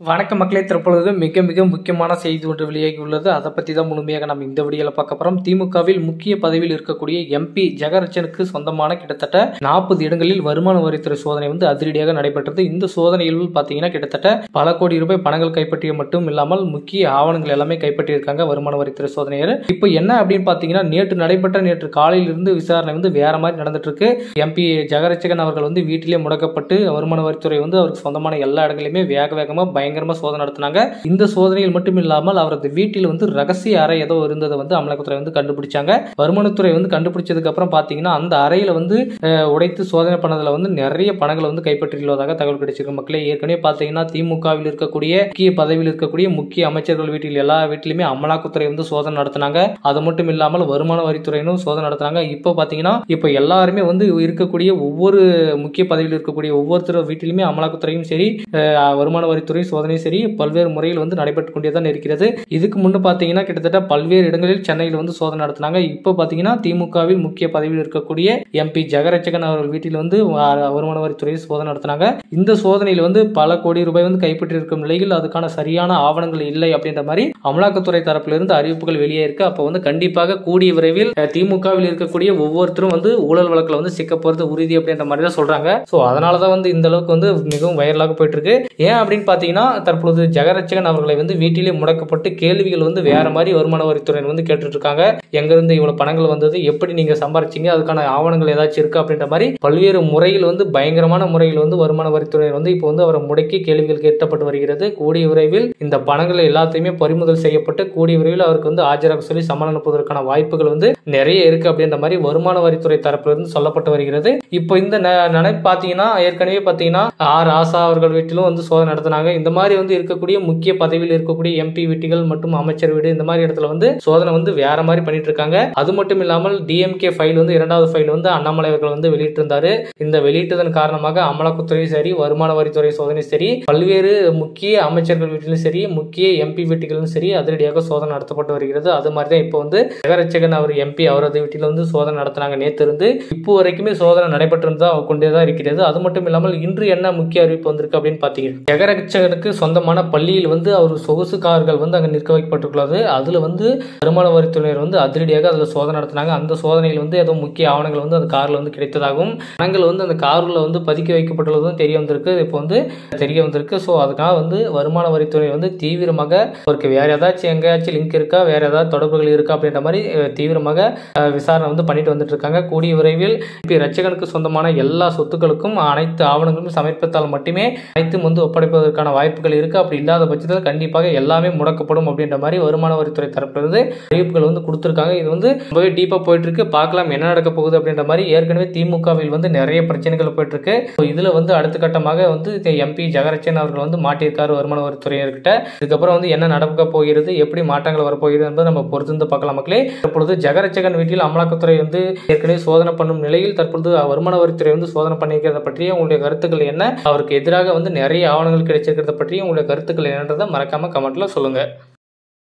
வணக்க மக்களே தற்பொழுது மிக மிக முக்கியமான செய்தி ஒன்று வெளியாகி உள்ளது அதை பற்றி தான் முழுமையாக நம்ம இந்த வீடியோவில் பார்க்க போகிறோம் திமுகவில் முக்கிய பதவியில் இருக்கக்கூடிய எம்பி ஜெகரட்சனுக்கு சொந்தமான கிட்டத்தட்ட நாற்பது இடங்களில் வருமான வரித்துறை சோதனை வந்து அதிரடியாக நடைபெற்றது இந்த சோதனையில் பார்த்தீங்கன்னா கிட்டத்தட்ட பல கோடி ரூபாய் பணங்கள் கைப்பற்றிய மட்டும் இல்லாமல் முக்கிய ஆவணங்கள் எல்லாமே கைப்பற்றியிருக்காங்க வருமான வரித்துறை சோதனையர் இப்போ என்ன அப்படின்னு பார்த்தீங்கன்னா நேற்று நடைபெற்ற நேற்று காலையிலிருந்து விசாரணை வந்து வேற மாதிரி நடந்துட்டு இருக்கு எம்பி ஜெகரட்சகன் அவர்கள் வந்து வீட்டிலே முடக்கப்பட்டு வருமான வரித்துறை வந்து அவருக்கு சொந்தமான எல்லா இடங்களிலுமே வேக வேகமாக பயங்கரமா சோதனை நடத்தினாங்க இந்த சோதனையில் மட்டும் இல்லாமல் அவரது வீட்டில் வந்து ரகசிய அறை ஏதோ இருந்ததை வந்து அமலாக்கத்துறை வந்து கண்டுபிடிச்சாங்க வருமானத்துறை வந்து கண்டுபிடிச்சதுக்கு அப்புறம் பாத்தீங்கன்னா அந்த அறையில வந்து அஹ், உடைத்து சோதனை பண்ணதுல வந்து நிறைய பணங்களை வந்து கைப்பற்றியுள்ளதாக தகவல் கிடைச்சிருக்கு மக்களே ஏற்கனவே பாத்தீங்கன்னா திமுகவில் இருக்கக்கூடிய முக்கிய பதவியில் இருக்கக்கூடிய முக்கிய அமைச்சர்கள் வீட்டில் எல்லா வீட்டிலுமே அமலாக்கத்துறை வந்து சோதனை நடத்தினாங்க அது மட்டும் இல்லாமல் வருமான வரித்துறையினும் சோதனை நடத்தினாங்க இப்போ பாத்தீங்கன்னா இப்போ எல்லாருமே வந்து இருக்கக்கூடிய ஒவ்வொரு முக்கிய பதவியில் இருக்கக்கூடிய ஒவ்வொருத்தர் வீட்டிலுமே அமலாக்கத்துறையும் சரி அஹ், வருமான வரித்துறை சோதனையும் சரி பல்வேறு முறையில் வந்து நடைபெற்று கொண்டே தான் இருக்கிறது இதுக்கு முன்பு பார்த்தீங்கன்னா கிட்டத்தட்ட பல்வேறு இடங்களில் சென்னையில் வந்து சோதனை நடத்தினாங்க இப்போ பார்த்தீங்கன்னா திமுகவில் முக்கிய பதவியில் இருக்கக்கூடிய எம்பி ஜெகரட்சகன் அவர்கள் வீட்டில் வந்து வ- வருமான வரித்துறை சோதனை நடத்தினாங்க இந்த சோதனையில் வந்து பல கோடி ரூபாய் வந்து கைப்பற்றியிருக்கும் நிலையில் அதுக்கான சரியான ஆவணங்கள் இல்லை அப்படின்ற மாதிரி அமலாக்கத்துறை தரப்பிலிருந்து அறிவிப்புகள் வெளியே இருக்கு அப்போ வந்து கண்டிப்பாக கூடிய விரைவில் அஹ், திமுகவில் இருக்கக்கூடிய ஒவ்வொருத்தரும் வந்து ஊழல் வழக்கில் வந்து சிக்க போறது உறுதி அப்படின்ற மாதிரி தான் சொல்றாங்க ஸோ அதனால தான் வந்து இந்த அளவுக்கு வந்து மிகவும் வைரலாக போயிட்டு இருக்கு ஏன் அப்படின்னு பார்த்தீங்கன்னா தற்பொழுது ஜெகரட்சகன் அவர்களை வந்து வீட்டிலே முடக்கப்பட்டு கேள்விகள் வந்து வேற மாதிரி வருமான வரித்துறையினர் வந்து கேட்டுட்டு இருக்காங்க எங்கிருந்து இவ்வளவு பணங்கள் வந்தது எப்படி நீங்க சம்பாரிச்சீங்க அதுக்கான ஆவணங்கள் ஏதாச்சும் இருக்கு அப்படின்ற மாதிரி பல்வேறு முறையில் வந்து பயங்கரமான முறையில் வந்து வருமான வரித்துறையினர் வந்து இப்போ வந்து அவரை முடக்கி கேள்விகள் கேட்கப்பட்டு வருகிறது கூடிய விரைவில் இந்த பணங்கள் எல்லாத்தையுமே பறிமுதல் செய்யப்பட்டு கூடிய விரைவில் அவருக்கு வந்து ஆஜராக சொல்லி சம்மன் அனுப்புவதற்கான வாய்ப்புகள் வந்து நிறைய இருக்கு அப்படின்ற மாதிரி வருமான வரித்துறை தரப்பிலிருந்து சொல்லப்பட்டு வருகிறது இப்போ இந்த ந- நினைப்பு பார்த்தீங்கன்னா ஏற்கனவே பார்த்தீங்கன்னா ஆர் ஆசா அவர்கள் வீட்டிலும் வந்து சோதனை நடத்தினாங்க இந்த மாதிரி வந்து இருக்கக்கூடிய முக்கிய பதவியில் இருக்கக்கூடிய எம்பி வீட்டுகள் மற்றும் அமைச்சர் வீடு இந்த மாதிரி இடத்துல வந்து சோதனை வந்து வேற மாதிரி பண்ணிட்டு இருக்காங்க அது மட்டும் இல்லாமல் டிஎம்கே ஃபைல் வந்து இரண்டாவது ஃபைல் வந்து அண்ணாமலை அவர்கள் வந்து வெளியிட்டிருந்தாரு இந்த வெளியிட்டதன் காரணமாக அமலாக்கத்துறை சரி வருமான வரித்துறை சோதனை சரி பல்வேறு முக்கிய அமைச்சர்கள் வீட்டிலும் சரி முக்கிய எம்பி வீட்டுகளிலும் சரி அதிரடியாக சோதனை நடத்தப்பட்டு வருகிறது அது மாதிரி தான் இப்போ வந்து ஜெகரட்சகன் அவர் எம்பி அவரது வீட்டில் வந்து சோதனை நடத்தினாங்க நேற்று இருந்து இப்போ வரைக்குமே சோதனை நடைபெற்று தான் கொண்டே தான் இருக்கிறது அது மட்டும் இல்லாமல் இன்று என்ன முக்கிய அறிவிப்பு வந்திருக்கு அப்படின்னு பார்த்தீங்கன்னா ஜெகரட்சகனுக்கு சொந்தமான பள்ளியில் வந்து அவர் சொகுசு கார்கள் வந்து அங்கே நிற்க வைக்கப்பட்டுள்ளது அதில் வந்து வருமான வரித்துறையினர் வந்து அதிரடியாக அதில் சோதனை நடத்தினாங்க அந்த சோதனையில் வந்து ஏதோ முக்கிய ஆவணங்கள் வந்து அந்த காரில் வந்து கிடைத்ததாகவும் பணங்கள் வந்து அந்த காரில் வந்து பதுக்கி வைக்கப்பட்டுள்ளதும் தெரிய வந்திருக்கு இப்போ வந்து தெரிய வந்திருக்கு ஸோ அதுக்காக வந்து வருமான வரித்துறை வந்து தீவிரமாக அவருக்கு வேற ஏதாச்சும் எங்கேயாச்சும் லிங்க் இருக்கா வேற ஏதாவது தொடர்புகள் இருக்கா அப்படின்ற மாதிரி அஹ், தீவிரமாக அஹ், விசாரணை வந்து பண்ணிட்டு வந்துட்டு இருக்காங்க கூடிய விரைவில் பி ரட்சகனுக்கு சொந்தமான எல்லா சொத்துக்களுக்கும் அனைத்து ஆவணங்களும் சமர்ப்பித்தால் மட்டுமே அனைத்தும் வந்து ஒப்படைப்பதற்கான வாய்ப்புகள் இருக்கு அப்படி இல்லாத பட்சத்தில் கண்டிப்பாக எல்லாமே முடக்கப்படும் அப்படின்ற மாதிரி வருமான வரித்துறை தரப்பிலிருந்து அறிவிப்புகள் வந்து கொடுத்துருக்காங்க இது வந்து ரொம்பவே டீப்பாக போயிட்டு இருக்கு பார்க்கலாம் என்ன நடக்க போகுது அப்படின்ற மாதிரி ஏற்கனவே திமுகவில் வந்து நிறைய பிரச்சனைகள் போயிட்டு இருக்கு So, இதுல வந்து அடுத்த கட்டமாக வந்து எம்பி ஜெகரட்சன் அவர்கள் வந்து மாட்டியிருக்காரு வருமான வரித்துறையினர்கிட்ட இதுக்கப்புறம் வந்து என்ன நடக்க போகிறது எப்படி மாற்றங்கள் வரப்போகிறது என்பதை நம்ம பொறுத்திருந்து பார்க்கலாம் மக்களே தற்பொழுது ஜெகரட்சகன் வீட்டில் அமலாக்கத்துறை வந்து ஏற்கனவே சோதனை பண்ணும் நிலையில் தற்பொழுது வருமான வரித்துறை வந்து சோதனை பண்ணியிருக்கிறத பற்றிய உங்களுடைய கருத்துக்கள் என்ன அவருக்கு எதிராக வந்து நிறைய ஆவணங்கள் கிடைச்சிருக்கிறத பற்றி உங்களுடைய கருத்துக்கள் என்னன்றதை மறக்காம கமெண்ட்ல சொல்லுங்க